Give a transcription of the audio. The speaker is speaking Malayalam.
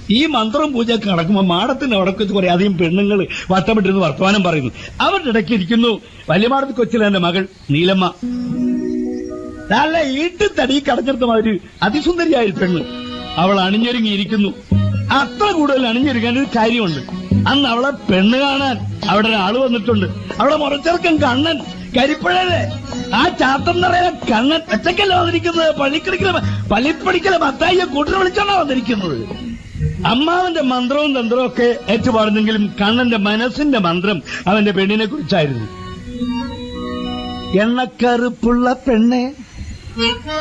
ഈ മന്ത്രം പൂജയൊക്കെ നടക്കുമ്പോ മാടത്തിന്റെ അവിടേക്ക് വെച്ച് കുറെ അധികം പെണ്ണുങ്ങൾ വട്ടമിട്ടിരുന്ന് വർത്തമാനം പറയുന്നു അവരുടെ ഇടയ്ക്ക് ഇരിക്കുന്നു വലിയ മാടത്ത് കൊച്ചിലെ എന്റെ മകൾ നീലമ്മ നല്ല ഈട്ടിത്തടി കടഞ്ഞെടുത്ത മാതിരി അതിസുന്ദരിയായ ഒരു പെണ്ണ് അവൾ അണിഞ്ഞൊരുങ്ങിയിരിക്കുന്നു അത്ര കൂടുതൽ അണിഞ്ഞൊരുങ്ങാൻ ഒരു കാര്യമുണ്ട് അന്ന് അവളെ പെണ്ണ് കാണാൻ അവിടെ ഒരാള് വന്നിട്ടുണ്ട് അവിടെ മുറച്ചെറുക്കൻ കണ്ണൻ കരിപ്പഴല്ലേ ആ ചാത്തം നിറയെ കണ്ണൻ ഒറ്റക്കല്ല വന്നിരിക്കുന്നത് പള്ളിക്കടിക്കല പള്ളിപ്പടിക്കല മത്തായിയെ കൂട്ടിന് വിളിച്ചാണോ വന്നിരിക്കുന്നത് അമ്മാവന്റെ മന്ത്രവും തന്ത്രവും ഒക്കെ ഏറ്റുപാടുന്നെങ്കിലും കണ്ണന്റെ മനസ്സിന്റെ മന്ത്രം അവന്റെ പെണ്ണിനെ കുറിച്ചായിരുന്നു എണ്ണക്കറുപ്പുള്ള പെണ്ണെ